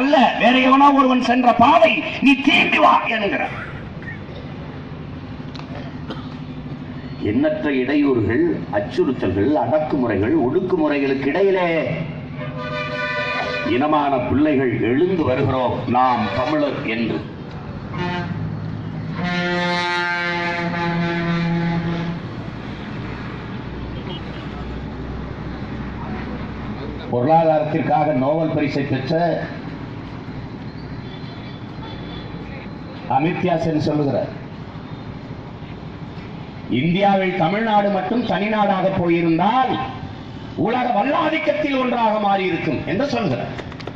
அல்ல வேற எவனோ ஒருவன் சென்ற பாதை நீ திரும்பி வா என்கிற எண்ணற்ற இடையூறுகள் அச்சுறுத்தல்கள் அடக்குமுறைகள் ஒடுக்குமுறைகளுக்கு இடையிலே இனமான பிள்ளைகள் எழுந்து வருகிறோம் நாம் தமிழர் என்று பொருளாதாரத்திற்காக நோபல் பரிசை பெற்ற அமித்யா சென் சொல்லுகிறார் இந்தியாவில் தமிழ்நாடு மட்டும் தனிநாடாக போயிருந்தால் உலக வல்லாதிக்கத்தில் ஒன்றாக மாறி இருக்கும் என்று சொல்கிறார்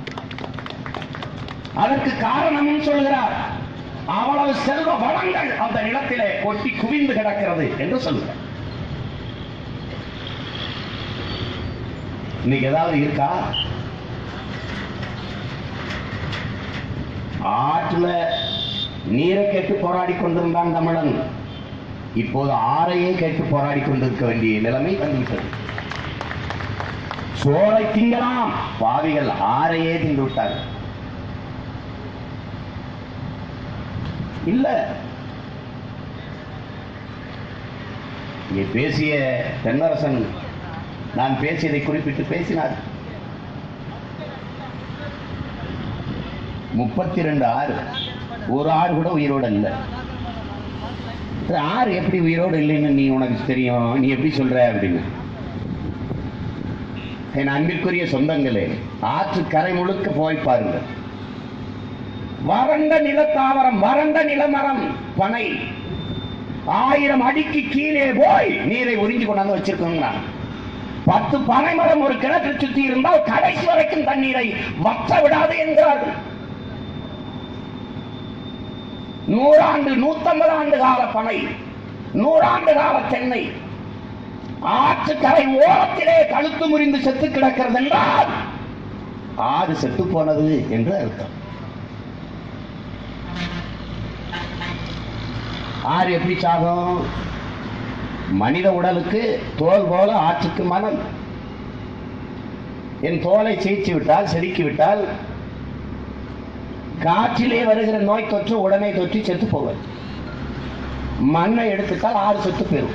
அதற்கு காரணமும் சொல்கிறார் அவ்வளவு செல்வ வளங்கள் அந்த நிலத்திலே கொட்டி குவிந்து கிடக்கிறது என்று சொல்கிறார் இன்னைக்கு ஏதாவது இருக்கா ஆற்றுல நீரை கேட்டு போராடி கொண்டிருந்தான் தமிழன் இப்போது ஆறையே கேட்டு போராடி கொண்டிருக்க வேண்டிய நிலைமை வந்துவிட்டது சோலை திங்கலாம் பாவிகள் ஆறையே தின்று விட்டார்கள் இல்ல இங்கே பேசிய தென்னரசன் நான் பேசியதை குறிப்பிட்டு பேசினார் முப்பத்தி ரெண்டு ஆறு ஒரு ஆறு கூட உயிரோடு இல்லை அது ஆறு எப்படி உயிரோடு இல்லைன்னு நீ உனக்கு தெரியும் நீ எப்படி சொல்ற அப்படின்னு என் அன்பிற்குரிய சொந்தங்களே ஆற்று கரை முழுக்க போய் பாருங்கள் வறண்ட நிலத்தாவரம் வறண்ட நிலமரம் பனை ஆயிரம் அடிக்கு கீழே போய் நீரை உறிஞ்சி கொண்டாந்து வச்சிருக்கோங்க பத்து பனை மரம் ஒரு கிணற்றை சுத்தி இருந்தால் கடைசி வரைக்கும் தண்ணீரை வற்ற விடாது என்கிறார்கள் நூறாண்டு நூத்தம்பது ஆண்டு கால பனை நூறாண்டு கால தென்னை ஆற்றுக்கரை ஓரத்திலே கழுத்து முறிந்து செத்து கிடக்கிறது என்றால் ஆறு செத்து போனது என்று அர்த்தம் ஆறு எப்படி சாகும் மனித உடலுக்கு தோல் போல ஆற்றுக்கு மணல் என் தோலை சீய்ச்சி விட்டால் செதுக்கி விட்டால் காற்றிலே வருகிற நோய் தொற்று உடனே தொற்றி செத்து போவது மண்ணை எடுத்துட்டால் ஆறு செத்து பெறும்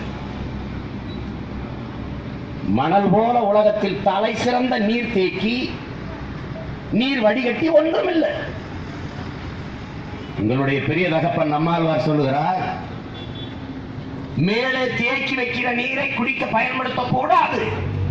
மணல் போல உலகத்தில் தலை சிறந்த நீர் தேக்கி நீர் வடிகட்டி ஒன்றுமில்லை எங்களுடைய பெரிய தகப்பன் நம்மாழ்வார் சொல்லுகிறார் மேலே தேக்கி வைக்கிற நீரை குடிக்க பயன்படுத்த கூடாது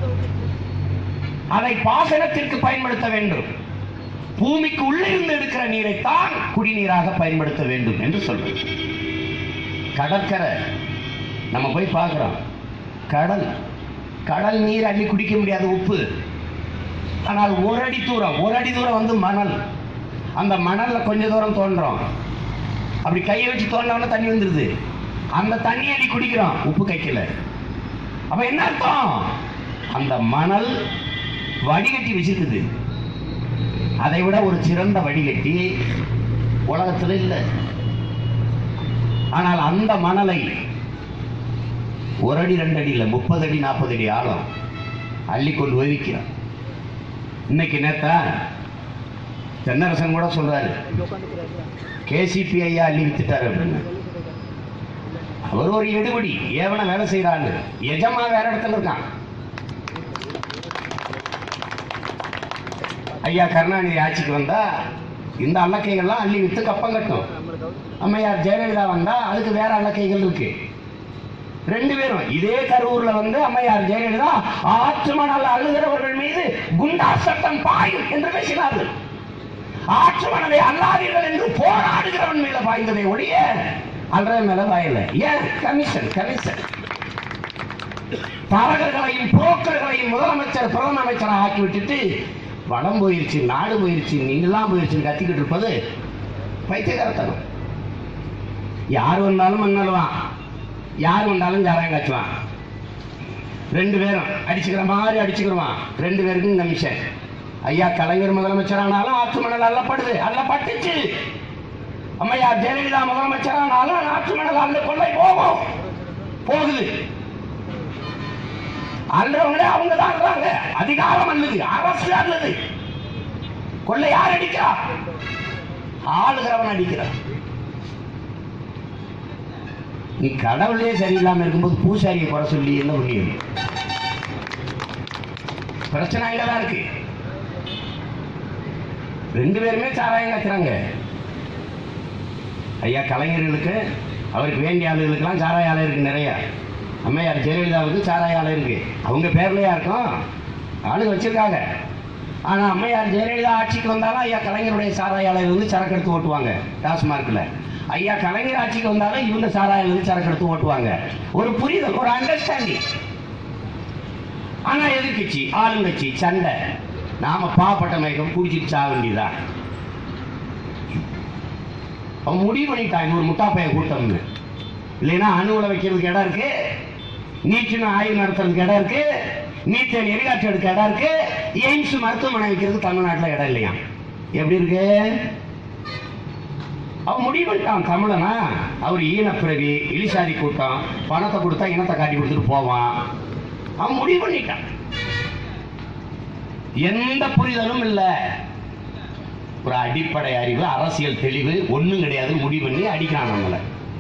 அதை பாசனத்திற்கு பயன்படுத்த வேண்டும் பூமிக்கு உள்ளே இருந்து எடுக்கிற நீரைத்தான் குடிநீராக பயன்படுத்த வேண்டும் என்று சொல்றது கடற்கரை நம்ம போய் பார்க்கிறோம் கடல் கடல் நீர் அள்ளி குடிக்க முடியாது உப்பு ஆனால் ஒரு அடி தூரம் ஒரு அடி தூரம் வந்து மணல் அந்த மணல்ல கொஞ்ச தூரம் தோன்றோம் அப்படி கையை வச்சு தோண்டினோம்னா தண்ணி வந்துருது அந்த தண்ணி அள்ளி குடிக்கிறோம் உப்பு கைக்கல அப்ப என்ன அர்த்தம் அந்த மணல் வடிகட்டி வச்சிருக்குது அதை விட ஒரு சிறந்த வடிகட்டி உலகத்தில் இல்லை ஆனால் அந்த மணலை ஒரு அடி ரெண்டு அடி இல்லை முப்பது அடி நாற்பது அடி ஆழம் அள்ளி கொண்டு போய் விற்கிறான் இன்னைக்கு நேத்தா தென்னரசன் கூட சொல்றாரு கேசிபி ஐயா அள்ளி வித்துட்டாரு அப்படின்னு அவர் ஒரு எடுபடி ஏவன வேலை செய்யறாரு எஜமா வேற இடத்துல இருக்கான் ஐயா கருணாநிதி ஆட்சிக்கு வந்தா இந்த அல்லக்கைகள்லாம் அள்ளி வித்து கப்பம் கட்டும் அம்மையார் ஜெயலலிதா வந்தா அதுக்கு வேற அல்லக்கைகள் இருக்கு ரெண்டு பேரும் இதே கரூர்ல வந்து அம்மையார் ஜெயலலிதா ஆற்று மணல் அழுகிறவர்கள் மீது குண்டா சட்டம் பாயும் என்று பேசினார்கள் ஆற்று மணலை அல்லாதீர்கள் என்று போராடுகிறவன் மேல பாய்ந்ததை ஒழிய அல்ற மேல பாயல ஏன் கமிஷன் கமிஷன் தரகர்களையும் புரோக்கர்களையும் முதலமைச்சர் பிரதம அமைச்சரா ஆக்கி விட்டுட்டு வடம் போயிருச்சு நாடு போயிருச்சு நீங்களாம் போயிருச்சுன்னு கத்திக்கிட்டு இருப்பது பைத்தியகாரத்தனம் யார் வந்தாலும் மண்ணல்வான் யார் வந்தாலும் ஜாரம் காய்ச்சுவான் ரெண்டு பேரும் அடிச்சுக்கிற மாதிரி அடிச்சுக்கிடுவான் ரெண்டு பேருக்கும் கமிஷன் ஐயா கலைஞர் முதலமைச்சரானாலும் ஆற்று மணல் அள்ளப்படுது அள்ளப்பட்டுச்சு அம்மையா ஜெயலலிதா முதலமைச்சரானாலும் ஆற்று மணல் அள்ள கொள்ளை போகும் போகுது அன்றவங்களே அவங்க தான் அள்ளுறாங்க அதிகாரம் அல்லது அரசு அல்லது கொள்ளை யார் அடிக்கிறா ஆளுகிறவன் அடிக்கிறான் நீ கடவுளே சரியில்லாம இருக்கும்போது பூசாரியை குறை சொல்லி என்ன பண்ணியது பிரச்சனை அங்கதான் இருக்கு ரெண்டு பேருமே சாராயம் காய்ச்சுறாங்க ஐயா கலைஞர்களுக்கு அவருக்கு வேண்டிய ஆளுகளுக்கெல்லாம் சாராய ஆலை இருக்கு நிறைய அம்மையார் ஜெயலலிதாவுக்கு சாராய ஆலை இருக்கு அவங்க பேர்லயா இருக்கும் ஆளுங்க வச்சிருக்காங்க ஆனா அம்மையார் ஜெயலலிதா ஆட்சிக்கு வந்தாலும் ஐயா கலைஞருடைய சாராய ஆலையில இருந்து சரக்கு எடுத்து ஓட்டுவாங்க டாஸ்மார்க்ல ஐயா கலைஞர் ஆட்சிக்கு வந்தாலும் இவங்க சாராயில இருந்து சரக்கு எடுத்து ஓட்டுவாங்க ஒரு புரிதல் ஒரு அண்டர்ஸ்டாண்டிங் ஆனா எதிர்கட்சி ஆளுங்கட்சி சண்டை நாம பாவப்பட்ட மயக்கம் குடிச்சிட்டு சாக வேண்டியதான் அவன் முடிவு பண்ணிட்டான் இன்னொரு முட்டாப்பைய கூட்டம்னு இல்லைன்னா அணுவில் வைக்கிறதுக்கு இடம் இருக்கு நீச்சுன்னு ஆய்வு நடத்துறதுக்கு இடம் இருக்கு நீச்சல் எரிகாற்று எடுக்க இடம் இருக்கு எய்ம்ஸ் மருத்துவமனை வைக்கிறதுக்கு தமிழ்நாட்டில் இடம் இல்லையா எப்படி இருக்கு அவன் முடிவு பண்ணிட்டான் தமிழனா அவர் ஈனப்பிறவி இலிசாரி கூட்டம் பணத்தை கொடுத்தா இனத்தை காட்டி கொடுத்துட்டு போவான் அவன் முடிவு பண்ணிட்டான் எந்த புரிதலும் இல்லை ஒரு அடிப்படை அறிவு அரசியல் தெளிவு ஒண்ணும் கிடையாது முடிவு பண்ணி அடிக்கிறான் நம்மளை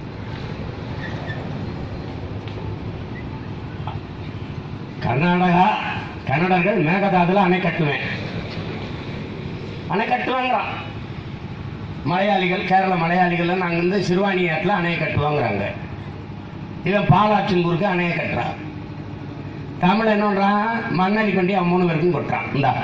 கர்நாடகா கன்னடர்கள் மேகதாதுல அணை கட்டுவேன் அணை கட்டுவாங்கிறான் மலையாளிகள் கேரள மலையாளிகள் நாங்க வந்து சிறுவாணி ஆற்றுல அணையை கட்டுவாங்கிறாங்க இவன் பாலாற்றின்பூருக்கு அணையை கட்டுறான் தமிழ் என்ன பண்றான் மண்ணடி கொண்டு அவன் மூணு பேருக்கும் கொட்டுறான் இந்தா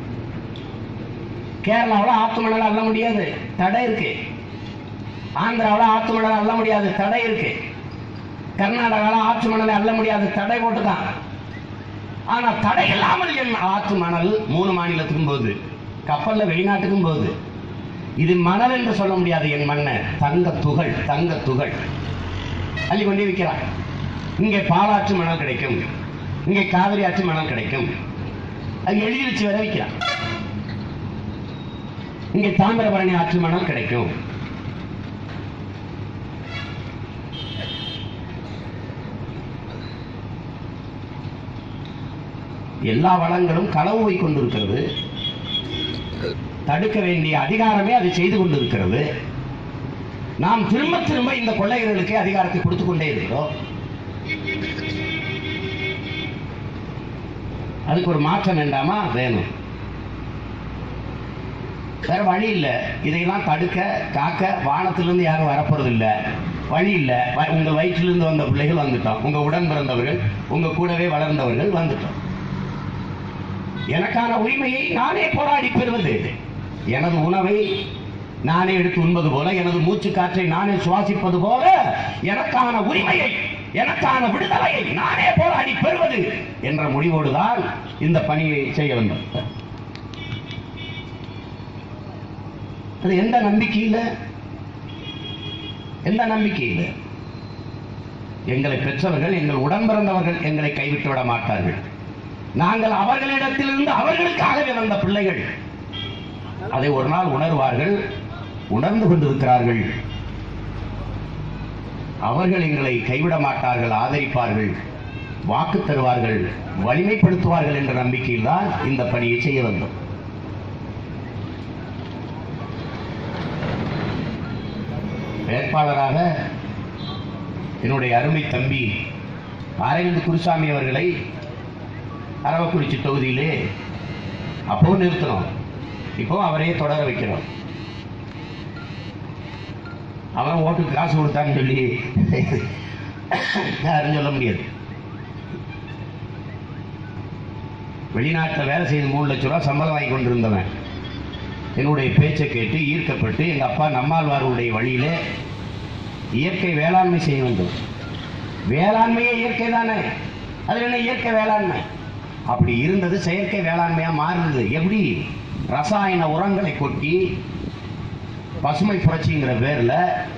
கேரளாவில் ஆத்து மணல் அள்ள முடியாது தடை இருக்கு ஆந்திராவில் ஆத்து மணல் அள்ள முடியாது தடை இருக்கு கர்நாடகாவில் ஆற்று மணலை அள்ள முடியாது தடை போட்டுதான் ஆனா தடை இல்லாமல் என் ஆற்று மணல் மூணு மாநிலத்துக்கும் போகுது கப்பல்ல வெளிநாட்டுக்கும் போகுது இது மணல் என்று சொல்ல முடியாது என் மண்ணை தங்க துகள் தங்க துகள் அள்ளி கொண்டே விற்கிறான் இங்கே பாலாற்று மணல் கிடைக்கும் இங்கே காவிரி ஆற்று மணல் கிடைக்கும் அது எழுதி வச்சு வர விற்கிறான் இங்கே தாமிரபரணி ஆற்று மணல் கிடைக்கும் எல்லா வளங்களும் களவு போய் கொண்டிருக்கிறது தடுக்க வேண்டிய அதிகாரமே அதை செய்து கொண்டிருக்கிறது நாம் திரும்ப திரும்ப இந்த கொள்ளையர்களுக்கு அதிகாரத்தை கொடுத்து கொண்டே இருக்கிறோம் அதுக்கு ஒரு மாற்றம் வேண்டாமா வேணும் வேற வழி இல்லை இதையெல்லாம் தடுக்க காக்க வானத்திலிருந்து யாரும் வரப்போறது இல்ல வழி இல்லை உங்க வயிற்றிலிருந்து வந்த பிள்ளைகள் வந்துட்டோம் உங்க உடன் பிறந்தவர்கள் உங்க கூடவே வளர்ந்தவர்கள் வந்துட்டோம் எனக்கான உரிமையை நானே போராடி பெறுவது எனது உணவை நானே எடுத்து உண்பது போல எனது மூச்சு காற்றை நானே சுவாசிப்பது போல எனக்கான உரிமையை எனக்கான விடுதலையை நானே போராடி பெறுவது என்ற முடிவோடுதான் இந்த பணியை செய்ய வேண்டும் அது எந்த நம்பிக்கையில எந்த நம்பிக்கையில எங்களை பெற்றவர்கள் எங்கள் உடன் பிறந்தவர்கள் எங்களை கைவிட்டு விட மாட்டார்கள் நாங்கள் அவர்களிடத்திலிருந்து அவர்களுக்காகவே வந்த பிள்ளைகள் அதை ஒரு நாள் உணர்வார்கள் உணர்ந்து கொண்டிருக்கிறார்கள் அவர்கள் எங்களை கைவிட மாட்டார்கள் ஆதரிப்பார்கள் வாக்கு தருவார்கள் வலிமைப்படுத்துவார்கள் என்ற நம்பிக்கையில் தான் இந்த பணியை செய்ய வந்தோம் வேட்பாளராக என்னுடைய அருமை தம்பி அரவிந்த் குருசாமி அவர்களை அரவக்குறிச்சி தொகுதியிலே அப்போ நிறுத்தினோம் இப்போ அவரையே தொடர வைக்கிறோம் அவன் ஓட்டுக்கு காசு கொடுத்தான்னு சொல்லி யாரும் சொல்ல முடியாது வெளிநாட்டில் வேலை செய்து மூணு லட்ச ரூபா சம்பளம் வாங்கி கொண்டிருந்தவன் என்னுடைய பேச்சை கேட்டு ஈர்க்கப்பட்டு எங்கள் அப்பா நம்மாழ்வாருடைய வழியிலே இயற்கை வேளாண்மை செய்ய வேண்டும் வேளாண்மையே இயற்கை தானே அது என்ன இயற்கை வேளாண்மை அப்படி இருந்தது செயற்கை வேளாண்மையா மாறுனது எப்படி ரசாயன உரங்களை கொட்டி பசுமை புரட்சிங்கிற பேர்ல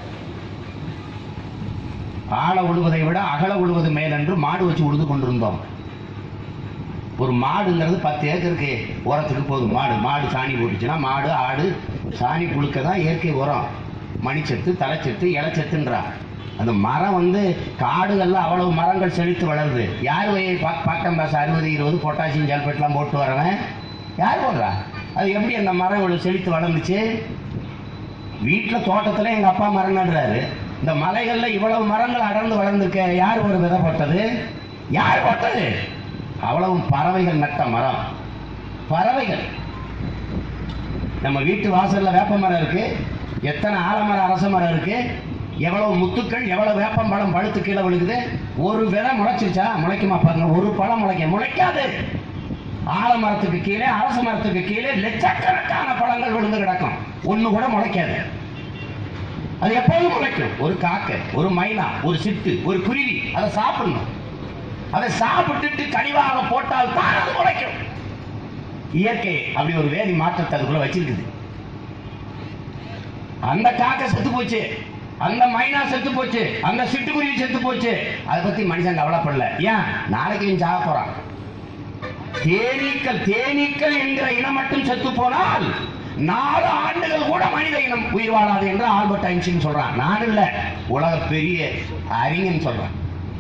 ஆழ உழுவதை விட அகல உழுவது மேலென்று மாடு வச்சு உழுது கொண்டிருந்தோம் ஒரு மாடுங்கிறது பத்து ஏக்கருக்கு உரத்துக்கு போதும் மாடு மாடு சாணி போட்டுச்சுன்னா மாடு ஆடு சாணி புழுக்க தான் இயற்கை உரம் மணிச்சத்து தலைச்சத்து இலைச்சத்துன்றா அந்த மரம் வந்து காடுகள்ல அவ்வளவு மரங்கள் செழித்து வளருது யார் வய பக்கம் பாச அறுபது இருபது பொட்டாசியம் சல்பேட்லாம் போட்டு வரவன் யார் போடுறா அது எப்படி அந்த மரம் இவ்வளவு செழித்து வளர்ந்துச்சு வீட்டுல தோட்டத்துல எங்க அப்பா மரம் நடுறாரு இந்த மலைகள்ல இவ்வளவு மரங்கள் அடர்ந்து வளர்ந்துருக்க யார் ஒரு விதை போட்டது யார் போட்டது அவ்வளவு பறவைகள் நட்ட மரம் பறவைகள் நம்ம வீட்டு வாசல்ல வேப்ப மரம் இருக்கு எத்தனை ஆலமரம் அரச மரம் இருக்கு எவ்வளவு முத்துக்கள் எவ்வளவு வேப்பம்பழம் பழுத்து கீழே விழுகுது ஒரு விதை முளைச்சிருச்சா முளைக்குமா பாருங்க ஒரு பழம் முளைக்க முளைக்காது ஆலமரத்துக்கு கீழே அரச மரத்துக்கு கீழே லட்சக்கணக்கான பழங்கள் விழுந்து கிடக்கும் ஒண்ணு கூட முளைக்காது அது எப்போதும் முளைக்கும் ஒரு காக்கை ஒரு மைனா ஒரு சிட்டு ஒரு குருவி அதை சாப்பிடணும் அதை சாப்பிட்டுட்டு கனிவாக போட்டால் தான் அது முளைக்கும் இயற்கை அப்படி ஒரு வேதி மாற்றத்தை அதுக்குள்ள வச்சிருக்குது அந்த காக்கை செத்து போச்சு அந்த மைனா செத்து போச்சு அந்த சிட்டுக்குருவி செத்து போச்சு அதை பத்தி மனுஷன் கவலைப்படல ஏன் நாளைக்கு இவன் சாக போறான் தேனீக்கள் தேனீக்கள் என்கிற இனம் மட்டும் செத்து போனால் நாலு ஆண்டுகள் கூட மனித இனம் உயிர் வாழாது என்று ஆல்பர்ட் ஐன்ஸ்டீன் சொல்றான் நான் இல்ல உலக பெரிய அறிஞன் சொல்றான்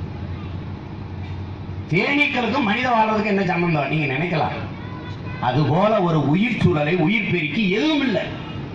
தேனீக்களுக்கும் மனித வாழ்றதுக்கு என்ன சம்பந்தம் நீங்க நினைக்கலாம் அதுபோல ஒரு உயிர் சூழலை உயிர் பெருக்கி எதுவும் இல்லை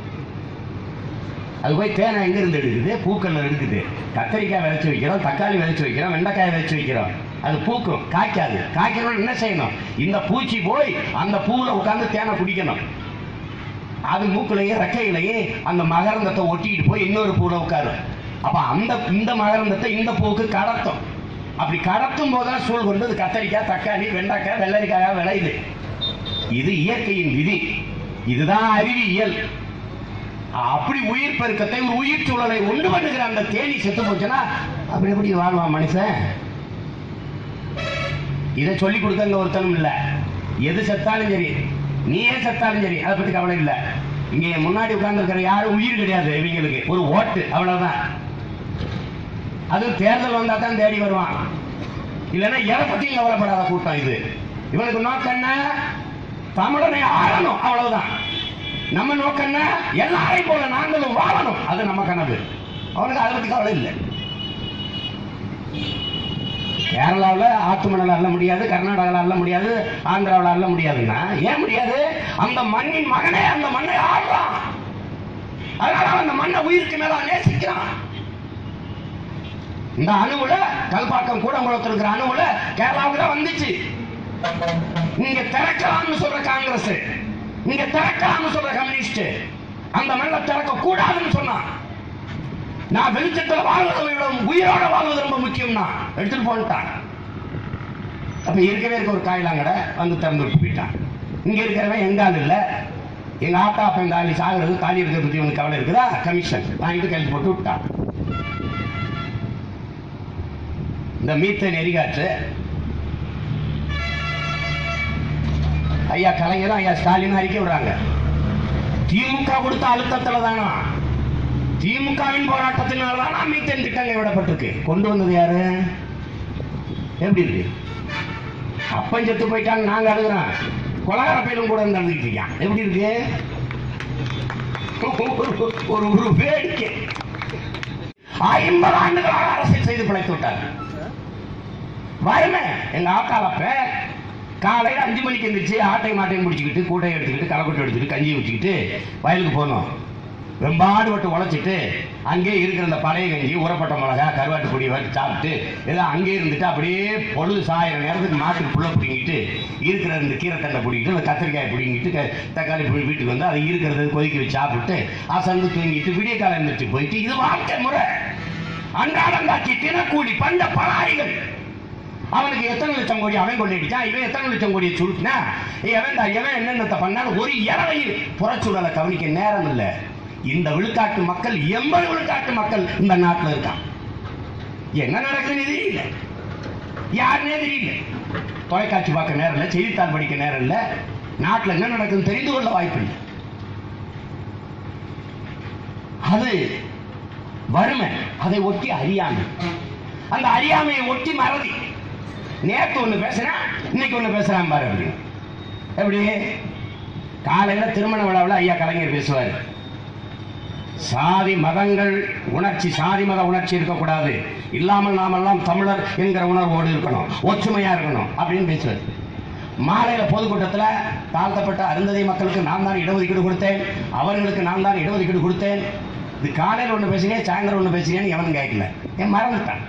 அது போய் தேனை எங்க இருந்து எடுக்குது பூக்கள்ல எடுக்குது கத்தரிக்காய் விளைச்சு வைக்கிறோம் தக்காளி விளைச்சு வைக்கிறோம் வெண்டைக்காய் விளைச்சு வைக்கிறோம் அது பூக்கும் காய்க்காது காய்க்கணும்னு என்ன செய்யணும் இந்த பூச்சி போய் அந்த பூவில் உட்கார்ந்து தேனை குடிக்கணும் அது மூக்குலையே ரெக்கையிலேயே அந்த மகரந்தத்தை ஒட்டிக்கிட்டு போய் இன்னொரு பூவில் உட்காரும் அப்ப அந்த இந்த மகரந்தத்தை இந்த பூவுக்கு கடத்தும் அப்படி கடத்தும் போதுதான் சூழ் கொண்டு அது கத்தரிக்காய் தக்காளி வெண்டைக்காய் வெள்ளரிக்காயா விளையுது இது இயற்கையின் விதி இதுதான் அறிவியல் அப்படி உயிர் பெருக்கத்தை ஒரு உயிர் சூழலை உண்டு பண்ணுகிற அந்த தேனி செத்து போச்சுன்னா அப்படி எப்படி வாழ்வான் மனுஷன் இதை சொல்லி கொடுத்தங்க ஒருத்தனும் இல்ல எது செத்தாலும் சரி நீயே செத்தாலும் சரி அதை பத்தி கவலை இல்ல இங்க என் முன்னாடி உட்கார்ந்து யாரும் உயிர் கிடையாது இவங்களுக்கு ஒரு ஓட்டு அவ்வளவுதான் அது தேர்தல் வந்தா தான் தேடி வருவான் இல்லைன்னா எதை பத்தியும் கவலைப்படாத கூட்டம் இது இவனுக்கு நோக்கம் என்ன தமிழனை ஆளணும் அவ்வளவுதான் நம்ம நோக்கம் என்ன எல்லாரையும் போல நாங்களும் வாழணும் அது நம்ம கனவு அவனுக்கு அதை பத்தி கவலை இல்லை கேரளாவில் ஆத்து மணல் அள்ள முடியாது கர்நாடகாவில் அள்ள முடியாது ஆந்திராவில் அள்ள முடியாதுன்னா ஏன் முடியாது அந்த மண்ணின் மகனே அந்த மண்ணை ஆடுறான் அதனால அவன் அந்த மண்ணை உயிருக்கு மேல நேசிக்கிறான் இந்த அணுவுல கல்பாக்கம் கூடங்குளத்தில் இருக்கிற அணுவுல கேரளாவுக்கு தான் வந்துச்சு இங்க திறக்கலாம்னு சொல்ற காங்கிரஸ் இங்க திறக்கலாம்னு சொல்ற கம்யூனிஸ்ட் அந்த மண்ணை திறக்க கூடாதுன்னு சொன்னான் நான் வெளிச்சத்துல வாழ்வதை விட உயிரோட வாழ்வது ரொம்ப முக்கியம்னா எடுத்துட்டு போன்ட்டான் அப்ப இருக்கவே இருக்க ஒரு காயிலாங்கடை வந்து திறந்து விட்டு போயிட்டான் இங்க இருக்கிறவன் எங்க ஆள் இல்ல எங்க ஆத்தா அப்ப எங்க ஆளி சாகுறது தாலி இருக்கிறத பத்தி உனக்கு கவலை இருக்குதா கமிஷன் வாங்கிட்டு கையில் போட்டு விட்டான் இந்த மீத்தேன் எரிகாற்று ஐயா கலைஞரும் ஐயா ஸ்டாலின் அறிக்கை விடுறாங்க திமுக கொடுத்த அழுத்தத்துல தானா திமுகவின் போராட்டத்தினால தான் மீத்தேன் திட்டங்கள் விடப்பட்டிருக்கு கொண்டு வந்தது யாரு எப்படி இருக்கு அப்பன் செத்து போயிட்டாங்க நாங்க அழுகிறோம் கொலகார பையனும் கூட இருந்து அழுதுகிட்டு இருக்கான் எப்படி இருக்கு ஒரு- ஒரு ஒரு வேடிக்கை ஐம்பது ஆண்டுகளாக அரசியல் செய்து பிழைத்து விட்டாங்க வறுமை எங்க ஆத்தாளப்ப காலையில அஞ்சு மணிக்கு எந்திரிச்சு ஆட்டை மாட்டையும் முடிச்சுக்கிட்டு கூட்டையை எடுத்துக்கிட்டு களைக்கொட்டை எடுத்துக்கிட்டு கஞ்சியை வச்சுக்கிட்டு வயலுக்கு போனோம் வெம்பாடு பட்டு உழைச்சிட்டு அங்கே இருக்கிற அந்த பழைய கஞ்சி உரப்பட்ட மிளகா கருவாட்டு பொடி வச்சு சாப்பிட்டு ஏதோ அங்கே இருந்துட்டு அப்படியே பொழுது சாயிர நேரத்துக்கு மாட்டுக்கு புள்ள பிடிங்கிட்டு இருக்கிற இந்த கீரைத்தண்டை பிடிங்கிட்டு அந்த கத்திரிக்காய் பிடிங்கிட்டு க- தக்காளி பிடி வீட்டுக்கு வந்து அதை இருக்கிறத கொதிக்க வச்சு சாப்பிட்டு அசந்து தூங்கிட்டு விடிய காலம் எழுந்திரிச்சு போயிட்டு இது வாழ்க்கை முறை அன்றாடங்காட்சி தினக்கூலி பண்ட பலாரிகள் அவனுக்கு எத்தனை லட்சம் கோடி அவன் கொள்ளையடிச்சான் இவன் எத்தனை லட்சம் கோடியை சுருட்டினா எவன் தான் எவன் என்னென்னத்தை பண்ணாலும் ஒரு இறவையில் புறச்சூழலை கவனிக்க நேரம் இல்லை இந்த விழுக்காட்டு மக்கள் எண்பது விழுக்காட்டு மக்கள் இந்த நாட்டில் இருக்கான் என்ன நடக்குதுன்னு தெரியல யாருன்னே தெரியல தொலைக்காட்சி பார்க்க நேரம் இல்லை செய்தித்தாள் படிக்க நேரம் இல்லை நாட்டில் என்ன நடக்குதுன்னு தெரிந்து கொள்ள வாய்ப்பு இல்லை அது வறுமை அதை ஒட்டி அறியாமை அந்த அறியாமையை ஒட்டி மறதி நேத்து ஒண்ணு பேசுறேன் இன்னைக்கு ஒண்ணு பேசுறான் பாரு அப்படின்னு எப்படி காலையில திருமண விழாவில் ஐயா கலைஞர் பேசுவார் சாதி மதங்கள் உணர்ச்சி சாதி மத உணர்ச்சி இருக்கக்கூடாது இல்லாமல் நாமெல்லாம் தமிழர் என்கிற உணர்வோடு இருக்கணும் ஒற்றுமையா இருக்கணும் அப்படின்னு பேசுவார் மாலையில பொதுக்கூட்டத்துல தாழ்த்தப்பட்ட அருந்ததி மக்களுக்கு நான் தான் இடஒதுக்கீடு கொடுத்தேன் அவர்களுக்கு நான் தான் இடஒதுக்கீடு கொடுத்தேன் இது காலையில் ஒன்று பேசுனேன் சாயந்தரம் ஒன்று பேசுனேன்னு எவனும் கேட்கல என் மறந்துட்டான்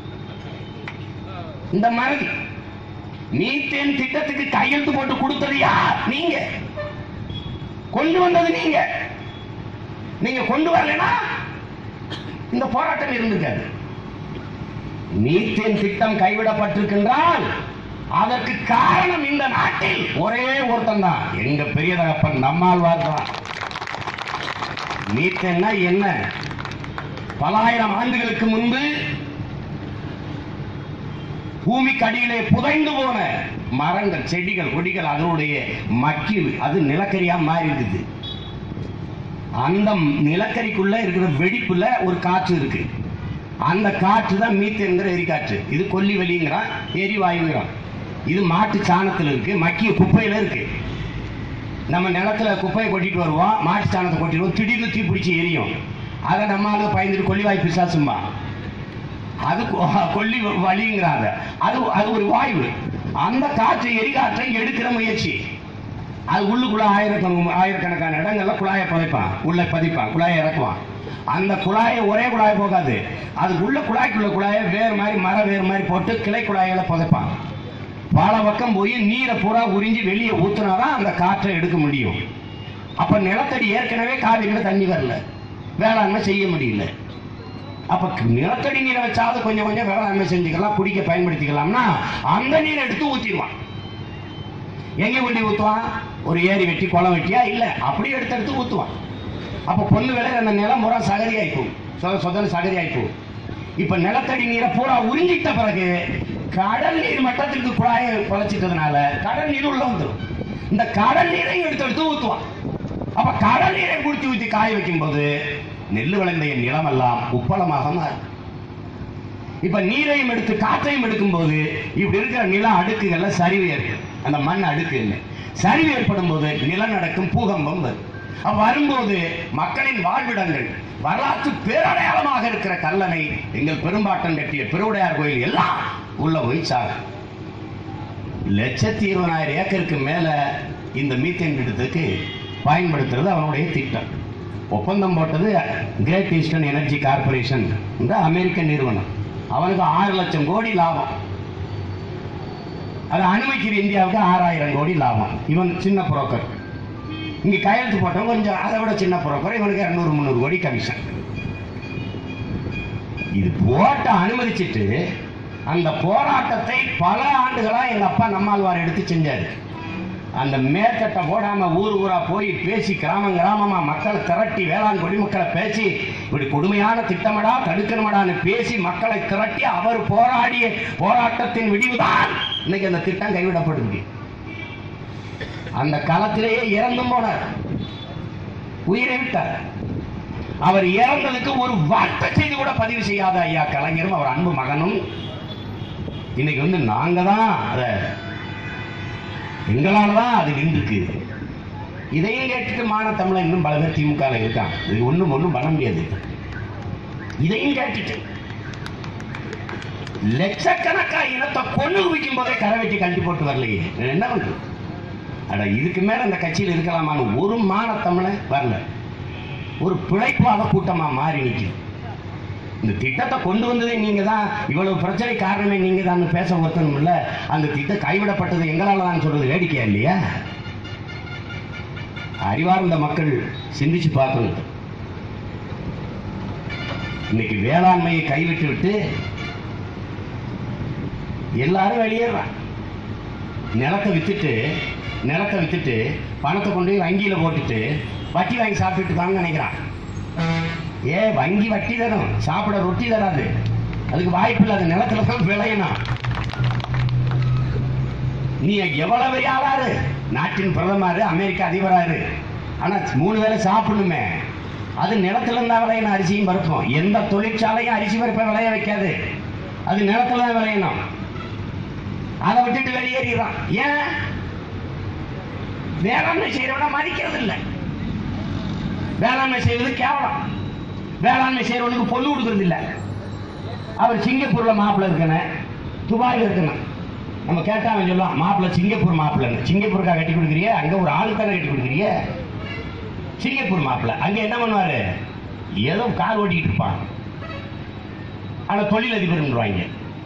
இந்த மறதி மீத்தேன் திட்டத்துக்கு கையெழுத்து போட்டு கொடுத்தது யார் நீங்க கொண்டு வந்தது நீங்க நீங்க கொண்டு வரலைன்னா இந்த போராட்டம் இருந்திருக்காது மீத்தேன் திட்டம் கைவிடப்பட்டிருக்கின்றால் அதற்கு காரணம் இந்த நாட்டில் ஒரே ஒருத்தன் தான் எங்க பெரிய தகப்பன் நம்மாழ்வார் தான் மீத்தேன்னா என்ன பலாயிரம் ஆண்டுகளுக்கு முன்பு பூமிக்கு அடியிலே புதைந்து போன மரங்கள் செடிகள் கொடிகள் அதனுடைய மக்கில் அது நிலக்கரியா மாறி இருக்குது அந்த நிலக்கரிக்குள்ள இருக்கிற வெடிப்புல ஒரு காற்று இருக்கு அந்த காற்று தான் மீத்தேன்கிற எரிகாற்று இது கொல்லி வெளிங்கிறான் எரிவாயுங்கிறான் இது மாட்டு சாணத்துல இருக்கு மக்கிய குப்பையில இருக்கு நம்ம நிலத்துல குப்பையை கொட்டிட்டு வருவோம் மாட்டு சாணத்தை கொட்டிடுவோம் திடீர்னு தீ பிடிச்சி எரியும் அதை நம்ம ஆளு பயந்துட்டு கொல்லிவாய் பிசாசுமா அது கொ- கொல்லி வலிங்கிறாங்க அது அது ஒரு வாயு அந்த காற்று எரிகாற்றை எடுக்கிற முயற்சி அது உள்ளுக்குள்ள ஆயிரக்கணக்கு ஆயிரக்கணக்கான இடங்கள்ல குழாயை புதைப்பான் உள்ள பதிப்பான் குழாயை இறக்குவான் அந்த குழாயை ஒரே குழாய் போகாது அது உள்ள குழாய்க்குள்ள குழாயை வேறு மாதிரி மர வேறு மாதிரி போட்டு கிளை குழாயில புதைப்பான் பல பக்கம் போய் நீரை பூரா உறிஞ்சி வெளியே ஊத்துனாதான் அந்த காற்றை எடுக்க முடியும் அப்ப நிலத்தடி ஏற்கனவே காவிரியில தண்ணி வரல வேளாண்மை செய்ய முடியல அப்ப நிலத்தடி நீரை வச்சாவது கொஞ்சம் கொஞ்சம் வேளாண்மை செஞ்சுக்கலாம் குடிக்க பயன்படுத்திக்கலாம்னா அந்த நீரை எடுத்து ஊத்திடுவான் எங்க கொண்டு ஊத்துவான் ஒரு ஏரி வெட்டி குளம் வெட்டியா இல்ல அப்படியே எடுத்து எடுத்து ஊத்துவான் அப்ப பொண்ணு விலை அந்த நிலம் பூரா சகதி ஆயிப்போம் சொத சொதல் சகதி ஆயிப்போம் இப்ப நிலத்தடி நீரை பூரா உறிஞ்சிட்ட பிறகு கடல் நீர் மட்டத்துக்கு குழாயை குறைச்சிட்டதுனால கடல் நீர் உள்ள வந்துடும் இந்த கடல் நீரையும் எடுத்து எடுத்து ஊத்துவான் அப்ப கடல் நீரை குடிச்சு ஊத்தி காய வைக்கும் போது நெல் விளைந்த என் நிலமெல்லாம் உப்பளமாக மாறும் இப்ப நீரையும் எடுத்து காற்றையும் எடுக்கும்போது இப்படி இருக்கிற நில அடுக்குகள்ல சரிவு ஏற்படும் அந்த மண் அடுக்கு இல்லை சரிவு ஏற்படும் போது நிலநடுக்கம் பூகம்பம் வரும் அப்ப வரும்போது மக்களின் வாழ்விடங்கள் வரலாற்று பேரடையாளமாக இருக்கிற கல்லணை எங்கள் பெரும்பாட்டன் கட்டிய பெருவுடையார் கோயில் எல்லாம் உள்ள போய் சாகும் லட்சத்தி இருபதாயிரம் ஏக்கருக்கு மேல இந்த மீத்தேன் திட்டத்துக்கு பயன்படுத்துறது அவனுடைய திட்டம் ஒப்பந்தம் போட்டது கிரேட் ஈஸ்டர்ன் எனர்ஜி கார்பரேஷன் என்ற அமெரிக்க நிறுவனம் அவனுக்கு ஆறு லட்சம் கோடி லாபம் அது அனுமதிக்கிற இந்தியாவுக்கு ஆறாயிரம் கோடி லாபம் இவன் சின்ன புரோக்கர் இங்க கையெழுத்து போட்டவன் கொஞ்சம் அதை விட சின்ன புரோக்கர் இவனுக்கு இரநூறு முந்நூறு கோடி கமிஷன் இது போட்ட அனுமதிச்சிட்டு அந்த போராட்டத்தை பல ஆண்டுகளா எங்க அப்பா நம்மாழ்வார் எடுத்து செஞ்சாரு அந்த மேற்கட்டை போடாம ஊர் ஊரா போய் பேசி கிராமம் கிராமமா மக்களை திரட்டி வேளாண் குடிமக்களை பேசி இப்படி கொடுமையான திட்டமடா தடுக்கணுமடான்னு பேசி மக்களை திரட்டி அவர் போராடிய போராட்டத்தின் விடிவுதான் இன்னைக்கு அந்த திட்டம் கைவிடப்படுது அந்த களத்திலேயே இறந்தும் போனார் உயிரை விட்டார் அவர் இறந்ததுக்கு ஒரு வார்த்தை செய்தி கூட பதிவு செய்யாத ஐயா கலைஞரும் அவர் அன்பு மகனும் இன்னைக்கு வந்து நாங்க தான் அதை எங்களால தான் அது நின்றுருக்கு இதையும் கேட்டுட்டு மான தமிழன் இன்னும் பல பேர் திமுக இருக்கான் இது ஒண்ணும் ஒண்ணும் பண்ண முடியாது இதையும் கேட்டுட்டு லட்சக்கணக்கா இனத்தை கொண்டு குவிக்கும் போதே கரை வெட்டி கழட்டி போட்டு வரலையே நான் என்ன பண்றது அட இதுக்கு மேல அந்த கட்சியில் இருக்கலாமான்னு ஒரு மான தமிழன் வரல ஒரு பிழைப்பாத கூட்டமா மாறி நிக்குது இந்த திட்டத்தை கொண்டு வந்ததே நீங்க தான் இவ்வளவு பிரச்சனை காரணமே நீங்க தான் பேச ஒருத்தனும் இல்ல அந்த திட்டம் கைவிடப்பட்டது எங்களால தான் சொல்றது வேடிக்கையா இல்லையா அறிவார்ந்த மக்கள் சிந்திச்சு பார்க்கணும் இன்னைக்கு வேளாண்மையை கைவிட்டு விட்டு எல்லாரும் வெளியேறான் நிலத்தை வித்துட்டு நிலத்தை வித்துட்டு பணத்தை கொண்டு போய் வங்கியில போட்டுட்டு வட்டி வாங்கி சாப்பிட்டுட்டு வாங்க நினைக்கிறான் ஏ வங்கி வட்டி தரும் சாப்பிட ரொட்டி தராது அதுக்கு வாய்ப்பு இல்லை அது நிலத்துல தான் விளையணும் நீ எவ்வளவு பெரிய ஆளாரு நாட்டின் பிரதமர் அமெரிக்க அதிபராரு ஆனா மூணு வேளை சாப்பிடணுமே அது நிலத்துல இருந்தா விளையணும் அரிசியும் பருப்பும் எந்த தொழிற்சாலையும் அரிசி பருப்பை விளைய வைக்காது அது நிலத்துல தான் விளையணும் அதை விட்டுட்டு வெளியேறிடுறான் ஏன் வேளாண்மை செய்யறவன மதிக்கிறது இல்லை வேளாண்மை செய்வது கேவலம் வேளாண்மை செய்யறவனுக்கு பொண்ணு கொடுக்கறது இல்ல அவர் சிங்கப்பூர்ல மாப்பிள்ள இருக்கணும் துபாயில் இருக்கணும் நம்ம கேட்டா அவன் சொல்லுவான் மாப்பிள்ளை சிங்கப்பூர் மாப்பிள்ளைன்னு சிங்கப்பூருக்கா கட்டி கொடுக்குறிய அங்க ஒரு ஆளுக்கு தானே கட்டி கொடுக்குறிய சிங்கப்பூர் மாப்பிள்ளை அங்க என்ன பண்ணுவாரு ஏதோ கார் ஓட்டிக்கிட்டு இருப்பான் ஆனா தொழிலதிபர்ன்றாங்க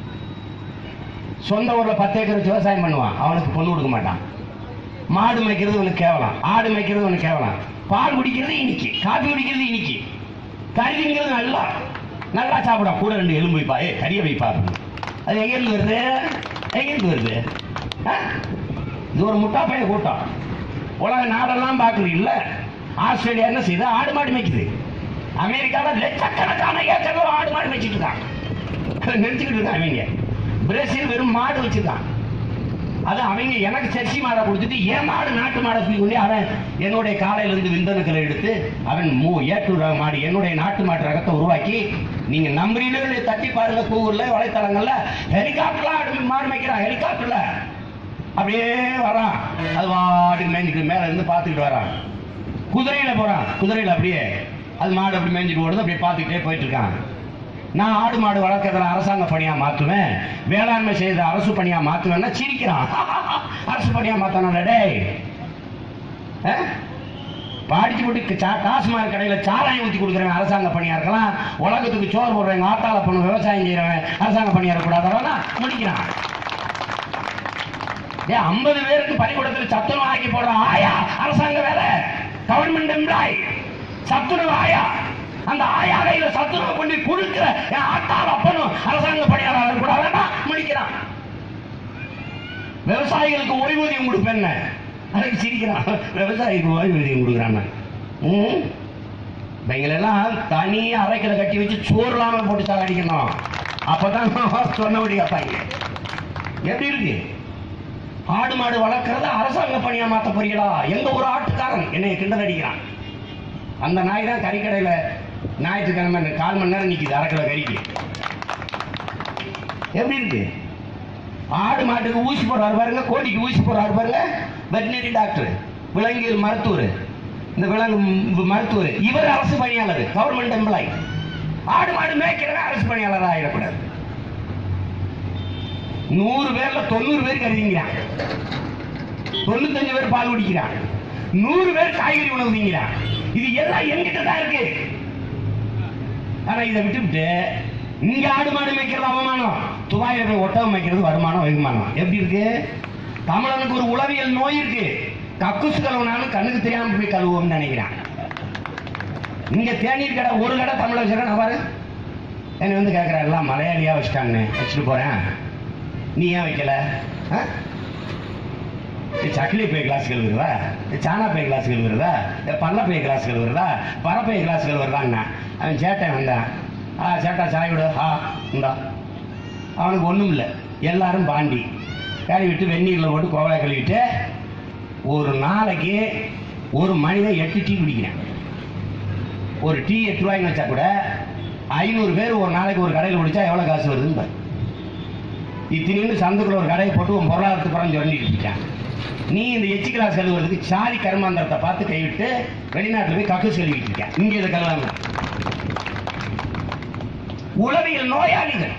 சொந்த ஊர்ல பத்து ஏக்கர் வச்சு விவசாயம் பண்ணுவான் அவனுக்கு பொண்ணு கொடுக்க மாட்டான் மாடு மேய்க்கிறது உனக்கு கேவலம் ஆடு மேய்க்கிறது உனக்கு கேவலம் பால் குடிக்கிறது இனிக்கு காபி குடிக்கிறது இனிக்கு கறிங்கிறது நல்லா நல்லா சாப்பிடும் கூட ரெண்டு எலும்பு வைப்பா ஏ கறியை வைப்பா அப்படின்னு. அது எங்கிருந்து வருது எங்கிருந்து வருது ஆ? இது ஒரு முட்டா பைய கூட்டம் உலக நாடெல்லாம் பார்க்குது இல்ல ஆஸ்திரேலியா என்ன செய்யுது ஆடு மாடு மேய்க்குது அமெரிக்காவில் லட்சக்கணக்கான ஏக்கர் ஆடு மாடு மேய்ச்சிட்டு இருக்காங்க அதை நிறுத்திக்கிட்டு இருக்காங்க அவங்க பிரேசில் வெறும் மாடு வச்சிருக்கான் அது அவங்க எனக்கு ஜெர்சி மாடை கொடுத்துட்டு என் மாடு நாட்டு மாடை தூக்கி கொண்டு அவன் என்னுடைய காலையில இருந்து விந்தணுக்களை எடுத்து அவன் மூ ஏட்டு ரக மாடு என்னுடைய நாட்டு மாட்டு ரகத்தை உருவாக்கி நீங்க நம்புறீங்களே தட்டி பாருங்க கூகுள்ல வலைத்தளங்கள்ல ஹெலிகாப்டர்ல ஆடு மாடு மேய்க்கிறான் ஹெலிகாப்டர்ல அப்படியே வரான் அது வாட்டுக்கு மேய்ஞ்சிட்டு மேல இருந்து பார்த்துக்கிட்டு வரான் குதிரையில போறான் குதிரையில அப்படியே அது மாடு அப்படி மேய்ஞ்சிட்டு ஓடுது அப்படியே பார்த்துக்கிட்டே போயிட்டு இருக்கான் நான் ஆடு மாடு வளர்க்கறதுல அரசாங்க பணியா மாத்துவேன் வேளாண்மை செய்த அரசு பணியா மாத்துவேன்னா சிரிக்கிறான் அரசு பணியா மாத்தானே டேய் ஆ? பாடிச்சு போட்டு சா- டாஸ்மாக் கடையில சாராயம் ஊத்தி கொடுக்குறவன் அரசாங்க பணியா இருக்கலாம் உலகத்துக்கு சோறு போடுறவங்க ஆத்தால பொண்ணு விவசாயம் செய்யறவன் அரசாங்க பணியா இருக்கக்கூடாதவனா முடிக்கிறான் ஏன் ஐம்பது பேருக்கு பள்ளிக்கூடத்தில் சத்துணவு ஆக்கி போடுற ஆயா அரசாங்க வேலை கவர்மெண்ட் எம்ப்ளாய் சத்துணவு ஆயா அந்த ஆயா கையில சத்துணவு கொண்டு கொடுக்கிற என் ஆத்தால் அப்பனும் அரசாங்க பணியாளர் கூட வேண்டாம் முடிக்கிறான் விவசாயிகளுக்கு ஓய்வூதியம் கொடுப்பேன் அதுக்கு சிரிக்கிறான் விவசாயிக்கு ஓய்வூதியம் கொடுக்குறான் ம் இவங்களெல்லாம் தனி அரைக்கலை கட்டி வச்சு சோறு இல்லாம போட்டு சாகடிக்கணும் அப்பதான் சொன்னபடி கேட்பாங்க எப்படி இருக்கு ஆடு மாடு வளர்க்கறத அரசாங்க பணியா மாத்த போறீங்களா எங்க ஒரு ஆட்டுக்காரன் என்னை கிண்டல் அடிக்கிறான் அந்த நாய் தான் கறிக்கடையில ஞாயிற்றுக்கிழமை இந்த கால் மணி நேரம் நிக்குது அரைக்கிலோ கறிக்கு எப்படி இருக்கு ஆடு மாட்டுக்கு ஊசி போடுறாரு பாருங்க கோழிக்கு ஊசி போடுறாரு பாருங்க வெட்டினரி டாக்டர் விலங்கியல் மருத்துவர் இந்த விலங்கு ம், மருத்துவர் இவர் அரசு பணியாளர் கவர்மெண்ட் எம்ப்ளாய் ஆடு மாடு மேய்க்கிறவன் அரசு பணியாளர் ஆகிடக்கூடாது நூறு பேர்ல தொண்ணூறு பேர் கருதிங்கிறான் தொண்ணூத்தஞ்சு பேர் பால் குடிக்கிறான் நூறு பேர் காய்கறி உணவு திங்கிறான் இது எல்லாம் என்கிட்ட தான் இருக்கு ஆனா இதை விட்டுவிட்டு இங்க ஆடு மாடு மேய்க்கிறது அவமானம் துபாயில போய் ஒட்டகம் மேய்க்கிறது வருமானம் வெகுமானம் எப்படி இருக்கு தமிழனுக்கு ஒரு உளவியல் நோய் இருக்கு கக்குசு கழுவுனாலும் கண்ணுக்கு தெரியாம போய் கழுவுவோம்னு நினைக்கிறான் இங்க தேநீர் கடை ஒரு கடை தமிழ வச்சிருக்கேன் பாரு என்னை வந்து கேட்குறேன் எல்லாம் மலையாளியா வச்சுட்டாங்கன்னு வச்சுட்டு போறேன் நீ ஏன் வைக்கல ஆ? இது சக்கிலி பை கிளாஸ் கழுவுறதா இது சாணா பை கிளாஸ் கழுவுறதா இது பல்ல பை கிளாஸ் கழுவுறதா பரப்பை கிளாஸ் கழுவுறதான்னா அவன் சேட்டன் வந்தான் ஆ சேட்டா சாய் விடு ஆ இந்தா அவனுக்கு ஒன்றும் இல்லை எல்லாரும் பாண்டி கழுவிட்டு வெந்நீரில் போட்டு கோவலை கழுவிட்டு ஒரு நாளைக்கு ஒரு மனிதன் எட்டு டீ குடிக்கிறேன் ஒரு டீ எட்டு ரூபாய்ன்னு வச்சா கூட ஐநூறு பேர் ஒரு நாளைக்கு ஒரு கடையில் குடிச்சா எவ்வளோ காசு வருதுன்னு பாரு. இத்தினின்னு சந்துக்குள்ள ஒரு கடையை போட்டு உன் பொருளாதாரத்தை புறம் சொல்லிட்டு இருக்கான் நீ இந்த எச்சி கிளாஸ் கழுவுறதுக்கு சாரி கர்மாந்திரத்தை பார்த்து கைவிட்டு வெளிநாட்டுல போய் கக்கூஸ் கழுவிட்டு இருக்கேன் இங்க இதை கழுவாங்க உளவியல் நோயாளிகள்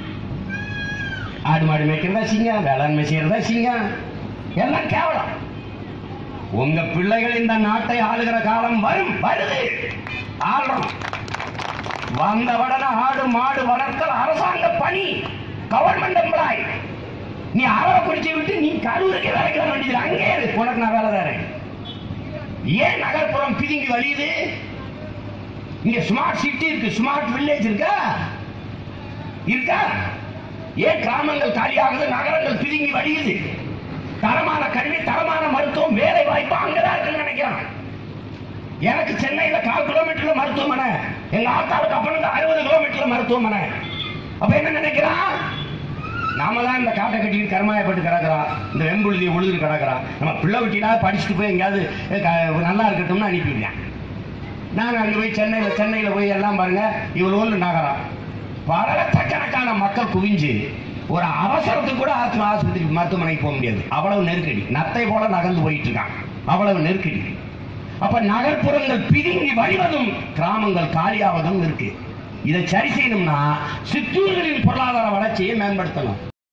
ஆடு மாடு மேய்க்கிறதா சிங்கம் வேளாண்மை செய்யறதா சிங்கம் எல்லாம் கேவலம் உங்க பிள்ளைகள் இந்த நாட்டை ஆளுகிற காலம் வரும் வருது ஆளும் வந்தவுடனே ஆடு மாடு வளர்த்தல் அரசாங்க பணி கவர்மெண்ட் எம்ப்ளாய் நீ அவரை குறிச்சு விட்டு நீ கரூருக்கு வேலைக்கு வர வேண்டியது அங்கே இரு. உனக்கு நான் வேலை தரேன் ஏன் நகர்ப்புறம் பிதுங்கி வழியுது இங்க ஸ்மார்ட் சிட்டி இருக்கு ஸ்மார்ட் வில்லேஜ் இருக்கா இருக்கா ஏன் கிராமங்கள் காலியாகுது நகரங்கள் பிதுங்கி வழியுது தரமான கல்வி தரமான மருத்துவம் வேலை வாய்ப்பு அங்கதான் இருக்குன்னு நினைக்கிறான் எனக்கு சென்னையில கால் கிலோமீட்டர்ல மருத்துவமனை எங்க ஆத்தாளுக்கு அப்பனுக்கு அறுபது கிலோமீட்டர்ல மருத்துவமனை அப்ப என்ன நினைக்கிறான் நாம தான் இந்த காட்டை கட்டிட்டு கருமாயப்பட்டு கிடக்குறோம் இந்த வெம்புழுதியை உழுது கிடக்குறோம் நம்ம பிள்ளை விட்டினா படிச்சுட்டு போய் எங்கேயாவது அஹ், க- நல்லா இருக்கட்டும்னு அனுப்பிவிட்டேன் நாங்கள் அங்கே போய் சென்னையில் சென்னையில் போய் எல்லாம் பாருங்க இவ்வளோ ஒன்று நகரம் பல லட்சக்கணக்கான மக்கள் குவிஞ்சு ஒரு அவசரத்துக்கு கூட ஆத்ம ஆஸ்பத்திரி மருத்துவமனைக்கு போக முடியாது அவ்வளவு நெருக்கடி நத்தை போல நகர்ந்து போயிட்டு இருக்கான் அவ்வளவு நெருக்கடி அப்ப நகர்ப்புறங்கள் பிதுங்கி வழிவதும் கிராமங்கள் காலியாவதும் இருக்கு இதை சரி செய்யணும்னா சிற்றூர்களின் பொருளாதார வளர்ச்சியை மேம்படுத்தணும்